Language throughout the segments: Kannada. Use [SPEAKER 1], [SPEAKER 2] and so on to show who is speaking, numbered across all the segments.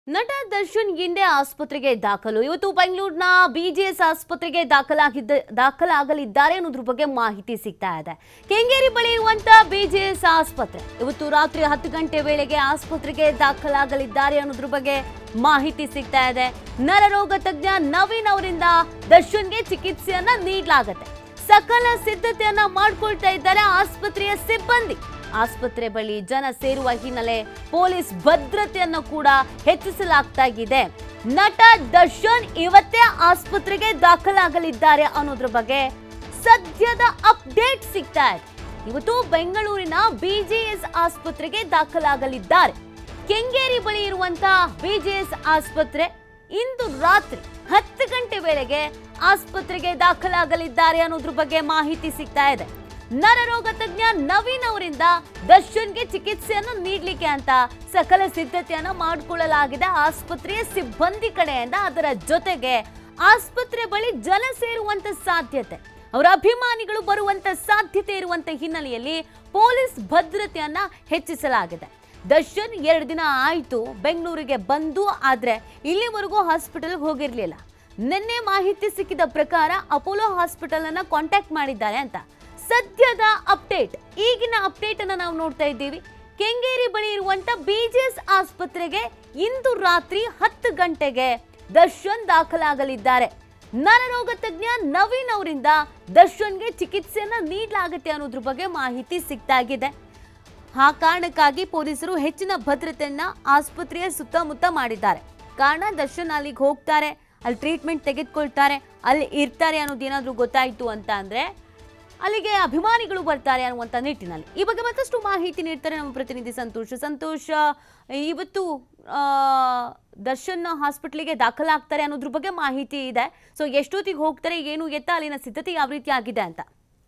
[SPEAKER 1] ನಟ ದರ್ಶನ್ ಇಂಡೆ ಆಸ್ಪತ್ರೆಗೆ ದಾಖಲು ಇವತ್ತು ಬೆಂಗಳೂರಿನ ಬಿಜಿಎಸ್ ಆಸ್ಪತ್ರೆಗೆ ದಾಖಲಾಗಿದ್ದ ದಾಖಲಾಗಲಿದ್ದಾರೆ ಅನ್ನೋದ್ರ ಬಗ್ಗೆ ಮಾಹಿತಿ ಸಿಗ್ತಾ ಇದೆ ಕೆಂಗೇರಿ ಬಳಿ ಇರುವಂತ ಬಿಜಿಎಸ್ ಆಸ್ಪತ್ರೆ ಇವತ್ತು ರಾತ್ರಿ ಹತ್ತು ಗಂಟೆ ವೇಳೆಗೆ ಆಸ್ಪತ್ರೆಗೆ ದಾಖಲಾಗಲಿದ್ದಾರೆ ಅನ್ನೋದ್ರ ಬಗ್ಗೆ ಮಾಹಿತಿ ಸಿಗ್ತಾ ಇದೆ ನರರೋಗ ತಜ್ಞ ನವೀನ್ ಅವರಿಂದ ದರ್ಶನ್ಗೆ ಚಿಕಿತ್ಸೆಯನ್ನ ನೀಡಲಾಗುತ್ತೆ ಸಕಲ ಸಿದ್ಧತೆಯನ್ನ ಮಾಡ್ಕೊಳ್ತಾ ಇದ್ದಾರೆ ಆಸ್ಪತ್ರೆಯ ಸಿಬ್ಬಂದಿ ಆಸ್ಪತ್ರೆ ಬಳಿ ಜನ ಸೇರುವ ಹಿನ್ನೆಲೆ ಪೊಲೀಸ್ ಭದ್ರತೆಯನ್ನು ಕೂಡ ಹೆಚ್ಚಿಸಲಾಗ್ತಾ ಇದೆ ನಟ ದರ್ಶನ್ ಇವತ್ತೇ ಆಸ್ಪತ್ರೆಗೆ ದಾಖಲಾಗಲಿದ್ದಾರೆ ಅನ್ನೋದ್ರ ಬಗ್ಗೆ ಸದ್ಯದ ಅಪ್ಡೇಟ್ ಸಿಗ್ತಾ ಇದೆ ಇವತ್ತು ಬೆಂಗಳೂರಿನ ಬಿಜಿಎಸ್ ಆಸ್ಪತ್ರೆಗೆ ದಾಖಲಾಗಲಿದ್ದಾರೆ ಕೆಂಗೇರಿ ಬಳಿ ಇರುವಂತಹ ಬಿಜಿಎಸ್ ಆಸ್ಪತ್ರೆ ಇಂದು ರಾತ್ರಿ ಹತ್ತು ಗಂಟೆ ವೇಳೆಗೆ ಆಸ್ಪತ್ರೆಗೆ ದಾಖಲಾಗಲಿದ್ದಾರೆ ಅನ್ನೋದ್ರ ಬಗ್ಗೆ ಮಾಹಿತಿ ಸಿಗ್ತಾ ಇದೆ ನರರೋಗ ತಜ್ಞ ನವೀನ್ ಅವರಿಂದ ದರ್ಶನ್ಗೆ ಚಿಕಿತ್ಸೆಯನ್ನು ನೀಡಲಿಕ್ಕೆ ಅಂತ ಸಕಲ ಸಿದ್ಧತೆಯನ್ನ ಮಾಡಿಕೊಳ್ಳಲಾಗಿದೆ ಆಸ್ಪತ್ರೆಯ ಸಿಬ್ಬಂದಿ ಕಡೆಯಿಂದ ಅದರ ಜೊತೆಗೆ ಆಸ್ಪತ್ರೆ ಬಳಿ ಜನ ಸೇರುವಂತ ಸಾಧ್ಯತೆ ಅವರ ಅಭಿಮಾನಿಗಳು ಬರುವಂತ ಸಾಧ್ಯತೆ ಇರುವಂತ ಹಿನ್ನೆಲೆಯಲ್ಲಿ ಪೊಲೀಸ್ ಭದ್ರತೆಯನ್ನ ಹೆಚ್ಚಿಸಲಾಗಿದೆ ದರ್ಶನ್ ಎರಡು ದಿನ ಆಯಿತು ಬೆಂಗಳೂರಿಗೆ ಬಂದು ಆದ್ರೆ ಇಲ್ಲಿವರೆಗೂ ಹಾಸ್ಪಿಟಲ್ಗೆ ಹೋಗಿರ್ಲಿಲ್ಲ ನಿನ್ನೆ ಮಾಹಿತಿ ಸಿಕ್ಕಿದ ಪ್ರಕಾರ ಅಪೋಲೋ ಹಾಸ್ಪಿಟಲ್ ಅನ್ನ ಕಾಂಟ್ಯಾಕ್ಟ್ ಮಾಡಿದ್ದಾರೆ ಅಂತ ಸದ್ಯದ ಅಪ್ಡೇಟ್ ಈಗಿನ ಅಪ್ಡೇಟ್ ಅನ್ನ ನಾವು ನೋಡ್ತಾ ಇದ್ದೀವಿ ಕೆಂಗೇರಿ ಬಳಿ ಇರುವಂತ ಬಿಜಿಎಸ್ ಆಸ್ಪತ್ರೆಗೆ ಇಂದು ರಾತ್ರಿ ಹತ್ತು ಗಂಟೆಗೆ ದರ್ಶನ್ ದಾಖಲಾಗಲಿದ್ದಾರೆ ನರರೋಗ ತಜ್ಞ ನವೀನ್ ಅವರಿಂದ ದರ್ಶನ್ಗೆ ಚಿಕಿತ್ಸೆಯನ್ನ ನೀಡಲಾಗುತ್ತೆ ಅನ್ನೋದ್ರ ಬಗ್ಗೆ ಮಾಹಿತಿ ಸಿಗ್ತಾಗಿದೆ ಆ ಕಾರಣಕ್ಕಾಗಿ ಪೊಲೀಸರು ಹೆಚ್ಚಿನ ಭದ್ರತೆಯನ್ನ ಆಸ್ಪತ್ರೆಯ ಸುತ್ತಮುತ್ತ ಮಾಡಿದ್ದಾರೆ ಕಾರಣ ದರ್ಶನ್ ಅಲ್ಲಿಗೆ ಹೋಗ್ತಾರೆ ಅಲ್ಲಿ ಟ್ರೀಟ್ಮೆಂಟ್ ತೆಗೆದುಕೊಳ್ತಾರೆ ಅಲ್ಲಿ ಇರ್ತಾರೆ ಅನ್ನೋದು ಏನಾದರೂ ಗೊತ್ತಾಯಿತು ಅಂತ ಅಂದರೆ ಅಲ್ಲಿಗೆ ಅಭಿಮಾನಿಗಳು ಬರ್ತಾರೆ ಅನ್ನುವಂಥ ನಿಟ್ಟಿನಲ್ಲಿ ಈ ಬಗ್ಗೆ ಮತ್ತಷ್ಟು ಮಾಹಿತಿ ನೀಡ್ತಾರೆ ನಮ್ಮ ಪ್ರತಿನಿಧಿ ಸಂತೋಷ್ ಸಂತೋಷ್ ಇವತ್ತು ಆ, ದರ್ಶನ್ ಹಾಸ್ಪಿಟ್ಲಿಗೆ ದಾಖಲಾಗ್ತಾರೆ ಅನ್ನೋದ್ರ ಬಗ್ಗೆ ಮಾಹಿತಿ ಇದೆ ಸೊ ಎಷ್ಟೊತ್ತಿಗೆ ಹೋಗ್ತಾರೆ ಏನು ಎತ್ತ ಅಲ್ಲಿನ ಸಿದ್ಧತೆ ಯಾವ ರೀತಿ ಆಗಿದೆ ಅಂತ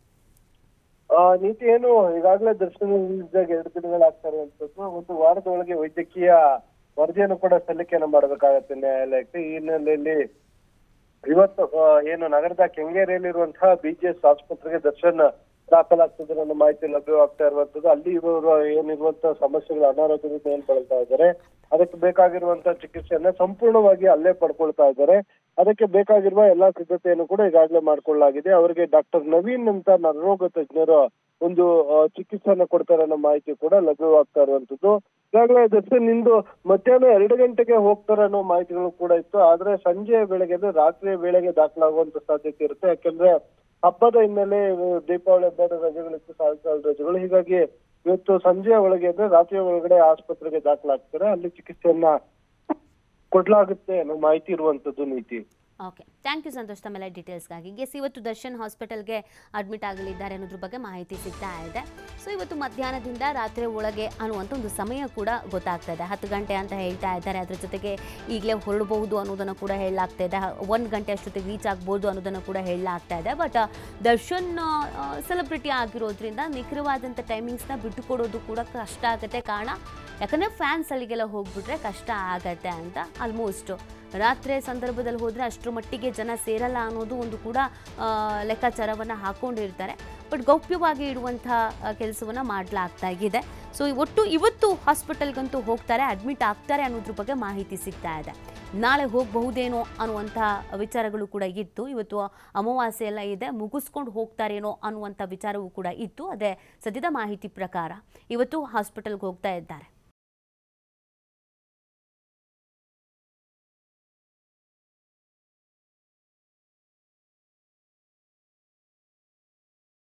[SPEAKER 2] ಆ, ನೀತಿ ಏನು ಈಗಾಗಲೇ ದರ್ಶನ ಇದ್ದಾಗ ಎರಡು ದಿನಗಳಾಗ್ತಾರೆ ಅಂತ ಒಂದು ವಾರದ ಒಳಗೆ ವೈದ್ಯಕೀಯ ವರದಿಯನ್ನು ಕೂಡ ಸಲ್ಲಿಕೆಯನ್ನು ಮಾಡಬೇಕಾಗತ್ತೆ ನ್ಯಾಯಾಲಯಕ್ಕೆ ಈ ಹಿನ್ನೆಲೆಯಲ್ಲಿ ಇವತ್ತು ಆ, ಏನು ನಗರದ ಕೆಂಗೇರಿಯಲ್ಲಿರುವಂತಹ ಬಿಜಿಎಸ್ ಆಸ್ಪತ್ರೆಗೆ ದರ್ಶನ್ ದಾಖಲಾಗ್ತಿದ್ದಾರೆ ಅನ್ನೋ ಮಾಹಿತಿ ಲಭ್ಯವಾಗ್ತಾ ಇರುವಂತದ್ದು ಅಲ್ಲಿ ಇವರು ಏನಿರುವಂತಹ ಸಮಸ್ಯೆಗಳು ಅನಾರೋಗ್ಯದಿಂದ ಏನ್ ಬಳಲ್ತಾ ಇದ್ದಾರೆ ಅದಕ್ಕೆ ಬೇಕಾಗಿರುವಂತಹ ಚಿಕಿತ್ಸೆಯನ್ನ ಸಂಪೂರ್ಣವಾಗಿ ಅಲ್ಲೇ ಪಡ್ಕೊಳ್ತಾ ಇದ್ದಾರೆ ಅದಕ್ಕೆ ಬೇಕಾಗಿರುವ ಎಲ್ಲಾ ಸಿದ್ಧತೆಯನ್ನು ಕೂಡ ಈಗಾಗಲೇ ಮಾಡ್ಕೊಳ್ಳಲಾಗಿದೆ ಅವರಿಗೆ ಡಾಕ್ಟರ್ ನವೀನ್ ಅಂತ ನರರೋಗ ತಜ್ಞರು ಒಂದು ಆ, ಚಿಕಿತ್ಸೆಯನ್ನ ಕೊಡ್ತಾರೆ ಅನ್ನೋ ಮಾಹಿತಿ ಕೂಡ ಲಭ್ಯವಾಗ್ತಾ ಇರುವಂತದ್ದು ಈಗಾಗಲೇ ದರ್ಶನ್ ಇಂದು ಮಧ್ಯಾಹ್ನ ಎರಡು ಗಂಟೆಗೆ ಹೋಗ್ತಾರೆ ಅನ್ನೋ ಮಾಹಿತಿಗಳು ಕೂಡ ಇತ್ತು ಆದ್ರೆ ಸಂಜೆ ವೇಳೆಗೆ ಅಂದ್ರೆ ರಾತ್ರಿಯ ವೇಳೆಗೆ ದಾಖಲಾಗುವಂತ ಸಾಧ್ಯತೆ ಇರುತ್ತೆ ಯಾಕಂದ್ರೆ ಹಬ್ಬದ ಹಿನ್ನೆಲೆ ಇವು ದೀಪಾವಳಿ ಹಬ್ಬದ ರಜೆಗಳಿತ್ತು ಸಾಯಂಕಾಲ ರಜೆಗಳು ಹೀಗಾಗಿ ಇವತ್ತು ಸಂಜೆ ಒಳಗೆ ಅಂದ್ರೆ ರಾತ್ರಿಯ ಒಳಗಡೆ ಆಸ್ಪತ್ರೆಗೆ ದಾಖಲಾಗ್ತಾರೆ ಅಲ್ಲಿ ಚಿಕಿತ್ಸೆಯನ್ನ ಕೊಡ್ಲಾಗುತ್ತೆ ಅನ್ನೋ ಮಾಹಿತಿ ಇರುವಂತದ್ದು ನೀತಿ
[SPEAKER 1] ಓಕೆ ಥ್ಯಾಂಕ್ ಯು ಸಂತೋಷ್ ತಮ್ಮೆಲ್ಲ ಡೀಟೇಲ್ಸ್ಗಾಗಿ ಎಸ್ ಇವತ್ತು ದರ್ಶನ್ ಹಾಸ್ಪಿಟಲ್ಗೆ ಅಡ್ಮಿಟ್ ಆಗಲಿದ್ದಾರೆ ಅನ್ನೋದ್ರ ಬಗ್ಗೆ ಮಾಹಿತಿ ಸಿಗ್ತಾ ಇದೆ ಸೊ ಇವತ್ತು ಮಧ್ಯಾಹ್ನದಿಂದ ರಾತ್ರಿ ಒಳಗೆ ಅನ್ನುವಂಥ ಒಂದು ಸಮಯ ಕೂಡ ಗೊತ್ತಾಗ್ತಾ ಇದೆ ಹತ್ತು ಗಂಟೆ ಅಂತ ಹೇಳ್ತಾ ಇದ್ದಾರೆ ಅದ್ರ ಜೊತೆಗೆ ಈಗಲೇ ಹೊರಡಬಹುದು ಅನ್ನೋದನ್ನು ಕೂಡ ಹೇಳಲಾಗ್ತಾ ಇದೆ ಒಂದು ಗಂಟೆ ಅಷ್ಟೊತ್ತಿಗೆ ರೀಚ್ ಆಗ್ಬೋದು ಅನ್ನೋದನ್ನು ಕೂಡ ಹೇಳಲಾಗ್ತಾ ಇದೆ ಬಟ್ ದರ್ಶನ್ ಸೆಲೆಬ್ರಿಟಿ ಆಗಿರೋದ್ರಿಂದ ನಿಖರವಾದಂಥ ಟೈಮಿಂಗ್ಸ್ನ ಬಿಟ್ಟುಕೊಡೋದು ಕೂಡ ಕಷ್ಟ ಆಗುತ್ತೆ ಕಾರಣ ಯಾಕಂದರೆ ಫ್ಯಾನ್ಸ್ ಅಲ್ಲಿಗೆಲ್ಲ ಹೋಗ್ಬಿಟ್ರೆ ಕಷ್ಟ ಆಗತ್ತೆ ಅಂತ ಆಲ್ಮೋಸ್ಟ್ ರಾತ್ರಿ ಸಂದರ್ಭದಲ್ಲಿ ಹೋದರೆ ಅಷ್ಟರ ಮಟ್ಟಿಗೆ ಜನ ಸೇರಲ್ಲ ಅನ್ನೋದು ಒಂದು ಕೂಡ ಆ, ಲೆಕ್ಕಾಚಾರವನ್ನು ಹಾಕ್ಕೊಂಡಿರ್ತಾರೆ ಬಟ್ ಗೌಪ್ಯವಾಗಿ ಇಡುವಂಥ ಕೆಲಸವನ್ನು ಮಾಡಲಾಗ್ತಾ ಇದೆ ಸೊ ಒಟ್ಟು ಇವತ್ತು ಹಾಸ್ಪಿಟಲ್ಗಂತೂ ಹೋಗ್ತಾರೆ ಅಡ್ಮಿಟ್ ಆಗ್ತಾರೆ ಅನ್ನೋದ್ರ ಬಗ್ಗೆ ಮಾಹಿತಿ ಸಿಗ್ತಾ ಇದೆ ನಾಳೆ ಹೋಗಬಹುದೇನೋ ಅನ್ನುವಂಥ ವಿಚಾರಗಳು ಕೂಡ ಇತ್ತು ಇವತ್ತು ಅಮಾವಾಸ್ಯೆ ಎಲ್ಲ ಇದೆ ಮುಗಿಸ್ಕೊಂಡು ಹೋಗ್ತಾರೇನೋ ಅನ್ನುವಂಥ ವಿಚಾರವೂ ಕೂಡ ಇತ್ತು ಅದೇ ಸದ್ಯದ ಮಾಹಿತಿ ಪ್ರಕಾರ ಇವತ್ತು ಹಾಸ್ಪಿಟಲ್ಗೆ ಹೋಗ್ತಾ ಇದ್ದಾರೆ